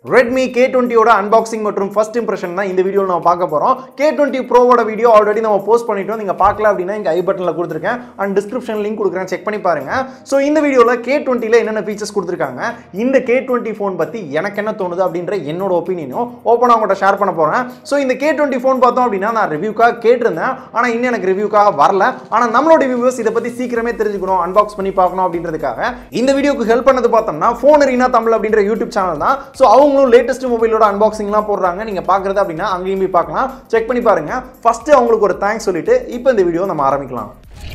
Redmi K டுவெண்ட்டியோட unboxing மற்றும் first impression தான் இந்த வீடியோவில் நம்ம பார்க்க போகிறோம் கே டுவெண்ட்டி ப்ரோவோட வீடியோ ஆல்ரெடி நம்ம போஸ்ட் பண்ணிட்டோம் நீங்கள் பார்க்கல அப்படின்னா இங்கே ஐ பட்டனில் கொடுத்துருக்கேன் அண்ட் டிஸ்கிரிப்ஷன் லிங்க் கொடுக்குறேன் செக் பண்ணி பாருங்க ஸோ இந்த வீடியோவில் கே டுவெண்ட்டியில் என்னென்ன ஃபீச்சர்ஸ் கொடுத்துருக்காங்க இந்த கே டுவெண்ட்டி ஃபோன் பற்றி எனக்கு என்ன தோணுது அப்படின்ற என்னோட ஒப்பீனியனும் ஓப்பனாக உங்கள்கிட்ட ஷேர் பண்ண போகிறேன் ஸோ இந்த கே டுவெண்ட்டி ஃபோன் பார்த்தோம் அப்படின்னா நான் ரிவ்யூக்காக கேட்டிருந்தேன் ஆனால் இன்னும் எனக்கு ரிவ்யூக்காக வரல ஆனால் நம்மளோட வியூவர்ஸ் இதை பற்றி சீக்கிரமே தெரிஞ்சுக்கணும் அன்பாக்ஸ் பண்ணி பார்க்கணும் அப்படின்றதுக்காக இந்த வீடியோக்கு ஹெல்ப் பண்ணது பார்த்தோம்னா ஃபோன் ரீனா தமிழ் அப்படின்ற யூடியூப் சேனல் தான் ஸோ அவங்களும் லேட்டஸ்ட் மொபைலோட அன்பாக்சிங்லாம் போடுறாங்க நீங்கள் பார்க்குறது அப்படின்னா அங்கேயும் போய் பார்க்கலாம் செக் பண்ணி பாருங்க ஃபர்ஸ்ட் அவங்களுக்கு ஒரு தேங்க்ஸ் சொல்லிட்டு இப்போ இந்த வீடியோ நம்ம ஆரம்பிக்கலாம்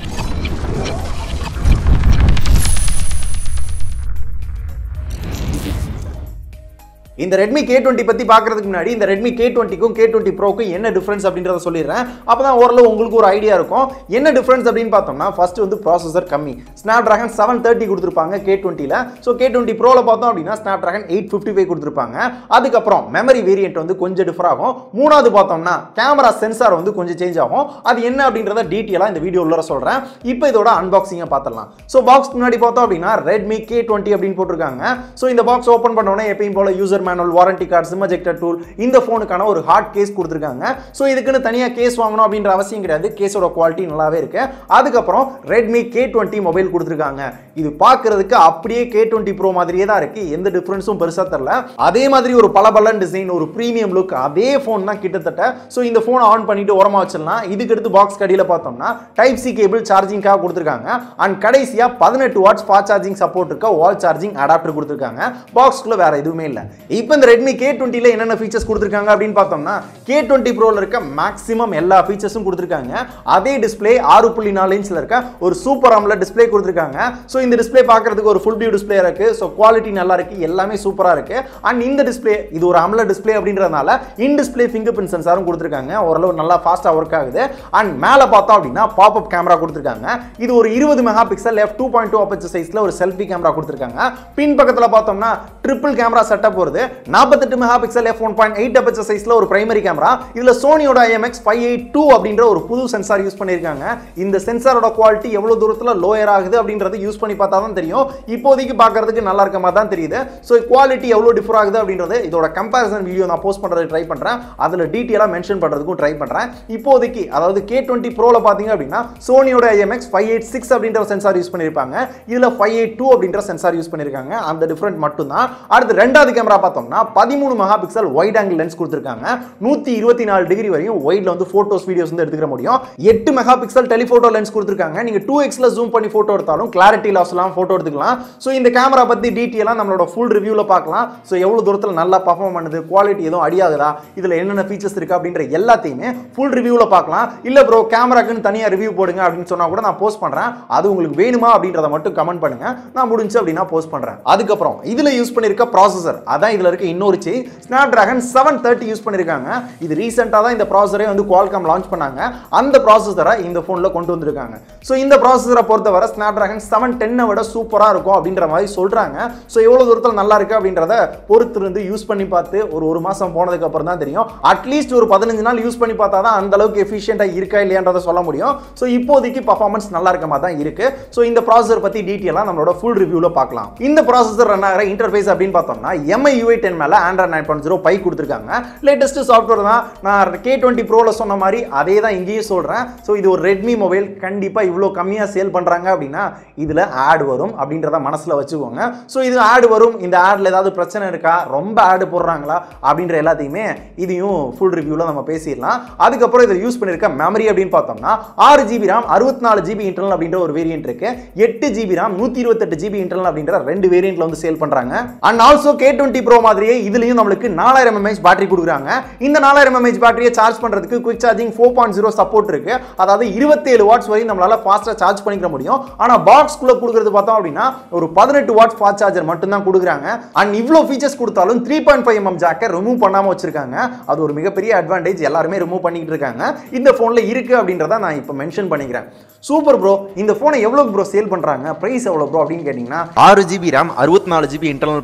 இந்த ரெட்மி கே டுவெண்ட்டி பற்றி பார்க்கறதுக்கு முன்னாடி இந்த ரெட்மி கே டுவெண்ட்டிக்கும் கே டுவெண்ட்டி ப்ரோக்கும் என்ன டிஃப்ரென்ஸ் அப்படின்றத சொல்லிடுறேன் அப்போ தான் ஓரளவு உங்களுக்கு ஒரு ஐடியா இருக்கும் என்ன டிஃப்ரென்ஸ் அப்படின்னு பார்த்தோம்னா ஃபர்ஸ்ட் வந்து ப்ராசஸர் கம்மி ஸ்னாப் ட்ராகன் செவன் தேர்ட்டி கொடுத்துருப்பாங்க கே டுவெண்ட்டியில் ஸோ கே டுவெண்ட்டி ப்ரோவில் பார்த்தோம் அப்படின்னா Snapdragon eight fifty five கொடுத்துருப்பாங்க அதுக்கப்புறம் மெமரி வேரியன்ட் வந்து கொஞ்சம் டிஃபர் ஆகும் மூணாவது பார்த்தோம்னா கேமரா சென்சார் வந்து கொஞ்சம் சேஞ்ச் ஆகும் அது என்ன அப்படின்றத டீட்டெயிலாக இந்த வீடியோ உள்ள சொல்கிறேன் இப்போ இதோட அன்பாக்சிங்கை பார்த்துடலாம் ஸோ பாக்ஸ் முன்னாடி பார்த்தோம் அப்படின்னா ரெட்மி கே டுவெண்ட்டி அப்படின்னு போட்டிருக்காங்க ஸோ இந்த பாக்ஸ் ஓப்பன் பண்ணோன்னே எப்பயும் போல user manual warranty card SIM ejector tool இந்த ஃபோனுக்கான ஒரு ஹார்ட் கேஸ் கொடுத்துருக்காங்க ஸோ இதுக்குன்னு தனியாக கேஸ் வாங்கணும் அப்படின்ற அவசியம் கிடையாது கேஸோட குவாலிட்டி நல்லாவே இருக்கு அதுக்கப்புறம் ரெட்மி கே டுவெண்ட்டி மொபைல் கொடுத்துருக்காங்க இது பார்க்கறதுக்கு அப்படியே கே டுவெண்ட்டி ப்ரோ மாதிரியே தான் இருக்கு எந்த டிஃப்ரென்ஸும் பெருசாக தெரில அதே மாதிரி ஒரு பளபளன் டிசைன் ஒரு ப்ரீமியம் லுக் அதே ஃபோன் தான் கிட்டத்தட்ட ஸோ இந்த ஃபோனை ஆன் பண்ணிட்டு ஓரமாக வச்சிடலாம் இதுக்கு அடுத்து பாக்ஸ் கடியில் பார்த்தோம்னா டைப் சி கேபிள் சார்ஜிங்காக கொடுத்துருக்காங்க அண்ட் கடைசியாக பதினெட்டு வாட்ஸ் ஃபாஸ்ட் சார்ஜிங் சப்போர்ட் இருக்க வால் சார்ஜிங் அடாப்டர் கொடுத்துருக்காங்க பாக்ஸ்க்குள்ள வேற எதுவுமே இல்லை இப்போ இந்த ரெட்மி கே டுவெண்ட்டியில் என்னென்ன ஃபீச்சர்ஸ் கொடுத்துருக்காங்க அப்படின்னு பார்த்தோம்னா கே டுவெண்ட்டி ப்ரோவில் இருக்க மேக்ஸிமம் எல்லா ஃபீச்சர்ஸும் கொடுத்துருக்காங்க அதே டிஸ்பிளே ஆறு புள்ளி நாலு இன்ச்சில் இருக்க ஒரு சூப்பர் அம்ல டிஸ்பிளே கொடுத்துருக்காங்க ஸோ இந்த டிஸ்பிளே பார்க்கறதுக்கு ஒரு ஃபுல் வியூ டிஸ்பிளே இருக்கு ஸோ குவாலிட்டி நல்லா இருக்கு எல்லாமே சூப்பராக இருக்கு அண்ட் இந்த டிஸ்பிளே இது ஒரு அம்ல டிஸ்பிளே அப்படின்றதுனால இன் டிஸ்பிளே ஃபிங்கர் பிரிண்ட் சென்சாரும் கொடுத்துருக்காங்க ஓரளவு நல்லா ஃபாஸ்ட்டாக ஒர்க் ஆகுது அண்ட் மேலே பார்த்தோம் அப்படின்னா பாப் அப் கேமரா கொடுத்துருக்காங்க இது ஒரு இருபது megapixel F two point two aperture சைஸில் ஒரு செல்ஃபி கேமரா கொடுத்துருக்காங்க பின் பக்கத்தில் பார்த்தோம்னா ட்ரிபிள் கேமரா செட்டப் வருது நாற்பத்தெட்டு megapixel F one point eight aperture சைஸில் ஒரு பிரைமரி கேமரா இதில் சோனியோட ஐஎம்எக்ஸ் ஃபைவ் எயிட் டூ அப்படின்ற ஒரு புது சென்சார் யூஸ் பண்ணியிருக்காங்க இந்த சென்சாரோட குவாலிட்டி எவ்வளோ தூரத்தில் லோயர் ஆகுது அப்படின்றது யூஸ் பண்ணி பார்த்தா தான் தெரியும் இப்போதைக்கு பார்க்கறதுக்கு நல்லா இருக்க மாதிரி தான் தெரியுது ஸோ குவாலிட்டி எவ்வளோ டிஃபர் ஆகுது அப்படின்றது இதோட கம்பேரிசன் வீடியோ நான் போஸ்ட் பண்ணுறது ட்ரை பண்ணுறேன் அதில் டீட்டெயிலாக மென்ஷன் பண்ணுறதுக்கும் ட்ரை பண்ணுறேன் இப்போதைக்கு அதாவது கே டுவெண்ட்டி ப்ரோவில் பார்த்தீங்க அப்படின்னா சோனியோட ஐஎம்எக்ஸ் ஃபைவ் எயிட் சிக்ஸ் அப்படின்ற சென்சார் யூஸ் பண்ணியிருப்பாங்க இதில் ஃபைவ் எயிட் டூ அப்படின்ற சென்சார் யூஸ் பண்ணியிருக்காங்க அந்த டிஃப்ரெண்ட் மட்டும் தான் அடுத்து ரெண்டாவது கேமரா பார்த்தோம்னா பதிமூணு megapixel wide angle lens கொடுத்துருக்காங்க நூற்றி இருபத்தி நாலு டிகிரி வரையும் ஒயிட்ல வந்து ஃபோட்டோஸ் வீடியோஸ் வந்து எடுத்துக்கிற முடியும் எட்டு மெகா பிக்சல் டெலிஃபோட்டோ லென்ஸ் கொடுத்துருக்காங்க நீங்கள் டூ எக்ஸில் ஜூம் பண்ணி ஃபோட்டோ எடுத்தாலும் கிளாரிட்டி லாஸ்லாம் ஃபோட்டோ எடுத்துக்கலாம் ஸோ இந்த கேமரா பற்றி டீட்டெயிலாக நம்மளோட ஃபுல் ரிவ்யூவில் பார்க்கலாம் ஸோ எவ்வளோ தூரத்தில் நல்லா பர்ஃபார்ம் பண்ணுது குவாலிட்டி எதுவும் அடியாகுதா இதில் என்னென்ன ஃபீச்சர்ஸ் இருக்குது அப்படின்ற எல்லாத்தையுமே ஃபுல் ரிவ்யூவில் பார்க்கலாம் இல்லை ப்ரோ கேமராக்குன்னு தனியாக ரிவ்யூ போடுங்க அப்படின்னு சொன்னால் கூட நான் போஸ்ட் பண்ணுறேன் அது உங்களுக்கு வேணுமா அப்படின்றத மட்டும் கமெண்ட் பண்ணுங்க நான் முடிஞ்சு அப்படின்னா போஸ்ட் பண்ணுறேன் அதுக்கப்புறம் இதில் யூஸ் பண்ணியிருக்க ப்ராசஸர் அதான் இதில் இருக்க இன்னொரு செய் Snapdragon seven thirty use பண்ணியிருக்காங்க இது ரீசெண்டாக தான் இந்த ப்ராசஸரே வந்து குவால்காம் லான்ச் பண்ணாங்க அந்த ப்ராசஸரை இந்த ஃபோனில் கொண்டு வந்திருக்காங்க ஸோ இந்த ப்ராசஸரை பொறுத்தவரை ஸ்னாப் டிராகன் செவன் டென்னை விட சூப்பராக இருக்கும் அப்படின்ற மாதிரி சொல்கிறாங்க ஸோ எவ்வளோ தூரத்தில் நல்லா இருக்கு அப்படின்றத பொறுத்து இருந்து யூஸ் பண்ணி பார்த்து ஒரு ஒரு மாதம் போனதுக்கு அப்புறம் தான் தெரியும் அட்லீஸ்ட் ஒரு பதினஞ்சு நாள் யூஸ் பண்ணி பார்த்தா தான் அந்த அளவுக்கு எஃபிஷியண்டாக இருக்கா இல்லையான்றதை சொல்ல முடியும் ஸோ இப்போதைக்கு பர்ஃபார்மன்ஸ் நல்லா இருக்க மாதிரி தான் இருக்கு ஸோ இந்த ப்ராசஸர் பற்றி டீட்டெயிலாக நம்மளோட ஃபுல் ரிவ்யூவில் பார்க்கலாம் இந்த ப்ராசஸர் ரன் ஆகிற இன்டர்ஃபேஸ் அப்படின்னு பார்த்தோம்னா எம்ஐ யூஐ டென் மேலே Android nine point zero pie கொடுத்துருக்காங்க லேட்டஸ்ட் சாஃப்ட்வேர் தான் நான் கே டுவெண்ட்டி ப்ரோவில் சொன்ன மாதிரி அதே தான் இங்கேயும் சொல்கிறேன் ஸோ இது ஒரு ரெட்மி மொபைல் கண்டிப்பாக இவ்வளோ கம்மியாக சேல் பண்ணுறாங்க அப்படின்னா இதில் ஆட் வரும் அப்படின்றத மனசில் வச்சுக்கோங்க ஸோ இது ஆட் வரும் இந்த ஆடில் ஏதாவது பிரச்சனை இருக்கா ரொம்ப ஆடு போடுறாங்களா அப்படின்ற எல்லாத்தையுமே இதையும் ஃபுல் ரிவ்யூவில் நம்ம பேசிடலாம் அதுக்கப்புறம் இதில் யூஸ் பண்ணியிருக்க மெமரி அப்படின்னு பார்த்தோம்னா ஆறு ஜிபி RAM அறுபத்தி நாலு ஜிபி இன்டர்னல் அப்படின்ற ஒரு வேரியன்ட் இருக்கு எட்டு ஜிபி RAM நூற்றி இருபத்தெட்டு ஜிபி இன்டர்னல் அப்படின்ற ரெண்டு வேரியன்ட்ல வந்து சேல் பண்ணுறாங்க and also K twenty pro மாதிரியே இதுலையும் நம்மளுக்கு நாலாயிரம் எம்ஏஹெச் பேட்டரி கொடுக்குறாங்க இந்த நாலாயிரம் எம்ஏஹெச் பேட்டரியை சார்ஜ் பண்ணுறதுக்கு quick charging four point zero support இருக்கு அதாவது இருபத்தேழு வாட்ஸ் வரையும் நம்மளால ஃபாஸ்ட்டாக சார்ஜ் பண்ணிக்க முடியும் ஆனால் பாக்ஸ்குள்ளே கொடுக்குறது பார்த்தோம் அப்படின்னா ஒரு பதினெட்டு வாட்ஸ் ஃபாஸ்ட் சார்ஜர் மட்டும் தான் கொடுக்குறாங்க அண்ட் இவ்வளோ ஃபீச்சர்ஸ் கொடுத்தாலும் த்ரீ பாயிண்ட் ஃபைவ் எம்எம் ஜாக்கை ரிமூவ் பண்ணாமல் வச்சிருக்காங்க அது ஒரு மிகப்பெரிய அட்வான்டேஜ் எல்லாருமே ரிமூவ் பண்ணிக்கிட்டு இருக்காங்க இந்த ஃபோனில் இருக்கு அப்படின்றத நான் இப்போ மென்ஷன் பண்ணிக்கிறேன் சூப்பர் ப்ரோ இந்த ஃபோனை எவ்வளோ ப்ரோ சேல் பண்ணுறாங்க ப்ரைஸ் எவ்வளோ ப்ரோ அப்படின்னு கேட்டிங்கன்னா ஆறு ஜிபி ரேம் அறுபத்தி நாலு ஜிபி இன்டர்னல்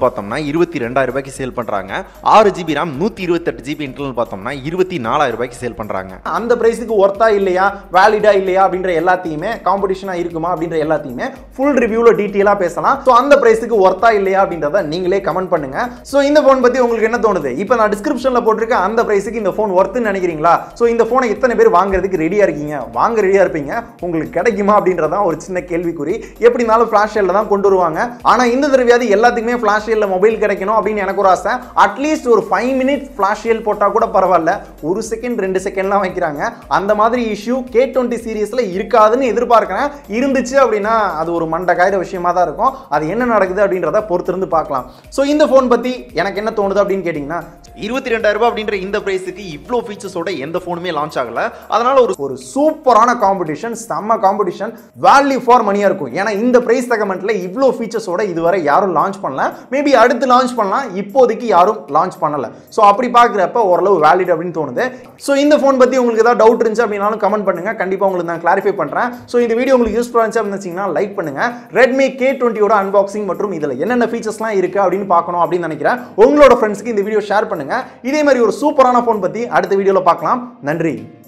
பார்த்தோம்னா இருபத்தி ரெண்டாயிரம் ரூபாய்க்கு சேல் பண்றாங்க ஆறு ஜிபி ரேம் நூத்தி இருபத்தெட்டு ஜிபி இன்டர்னல் பார்த்தோம்னா இருபத்தி நாலாயிரம் ரூபாய்க்கு சேல் பண்றாங்க அந்த பிரைஸுக்கு ஒர்த்தா இல்லையா வேலிடா இல்லையா அப்படின்ற எல்லாத்தையுமே காம்படிஷனா இருக்குமா அப்படின்ற எல்லாத்தையுமே ஃபுல் ரிவ்யூல டீட்டெயிலா பேசலாம் ஸோ அந்த பிரைஸுக்கு ஒர்த்தா இல்லையா அப்படின்றத நீங்களே கமெண்ட் பண்ணுங்க ஸோ இந்த ஃபோன் பத்தி உங்களுக்கு என்ன தோணுது இப்போ நான் டிஸ்கிரிப்ஷன்ல போட்டிருக்க அந்த பிரைஸுக்கு இந்த ஃபோன் ஒர்த்துன்னு நினைக்கிறீங்களா ஸோ இந்த ஃபோனை எத்தனை பேர் வாங்குறதுக்கு ரெடியா இருக்கீங்க வாங்க ரெடியா இருப்பீங்க உங்களுக்கு கிடைக்குமா அப்படின்றதான் ஒரு சின்ன கேள்விக்குறி எப்படினாலும் ஃபிளாஷ் சேல்ல தான் கொண்டு வருவாங்க ஆனா இந்த தடவையாவது எல்லாத்துக்குமே ஃபிளாஷ் சேல்ல மொபைல் கிடைக்கணும் அப்படின்னு எனக்கு ஒரு ஆசை அட்லீஸ்ட் ஒரு ஃபைவ் மினிட்ஸ் ஃபிளாஷ் சேல் போட்டா கூட பரவாயில்ல ஒரு செகண்ட் ரெண்டு செகண்ட்லாம் வைக்கிறாங்க அந்த மாதிரி இஷ்யூ கே டுவெண்ட்டி சீரியஸ்ல இருக்காதுன்னு எதிர்பார்க்கிறேன் இருந்துச்சு அப்படின்னா அது ஒரு மண்ட காயிற விஷயமா தான் இருக்கும் அது என்ன நடக்குது அப்படின்றத பொறுத்திருந்து பார்க்கலாம் ஸோ இந்த ஃபோன் பத்தி எனக்கு என்ன தோணுது அப்படின்னு கேட்டிங்கன்னா இருபத்தி ரெண்டாயிரம் ரூபாய் அப்படின்ற இந்த பிரைஸுக்கு இவ்வளோ ஃபீச்சர்ஸோட எந்த ஃபோனுமே லான்ச் ஆகல அதனால ஒரு ஒரு சூப்பரான காம்படிஷன் செம்ம காம்படிஷன் வேல்யூ ஃபார் மணியா இருக்கும் ஏன்னா இந்த பிரைஸ் செகமெண்ட்ல இவ்வளோ ஃபீச்சர்ஸோட இதுவரை யாரும் லான்ச் பண்ணல மேபி அடுத்து லான்ச் பண்ணலாம் இப்போதைக்கு யாரும் லான்ச் பண்ணல ஸோ அப்படி பார்க்குறப்ப ஓரளவு வேலிட் அப்படின்னு தோணுது ஸோ இந்த ஃபோன் பத்தி உங்களுக்கு ஏதாவது டவுட் இருந்துச்சு அப்படின்னாலும் கமெண்ட் பண்ணுங்க கண்டிப்பா உங்களுக்கு நான் கிளாரிஃபை பண்றேன் ஸோ இந்த வீடியோ உங்களுக்கு யூஸ்ஃபுல்லாக இருந்துச்சு அப்படின்னு வச்சீங்கன்னா லைக் பண்ணுங்க ரெட்மி கே டுவெண்ட்டியோட அன்பாக்சிங் மற்றும் இதுல என்னென்ன ஃபீச்சர்ஸ்லாம் இருக்கு அப்படின்னு பார்க்கணும் அப்படின்னு நினைக்கிறேன் உங்களோட ஃப்ரெண்ட்ஸ்க்கு இந்த வீடியோ ஷேர் பண்ணுங்க இதே மாதிரி ஒரு சூப்பரான ஃபோன் பத்தி அடுத்த வீடியோல பார்க்கலாம் நன்றி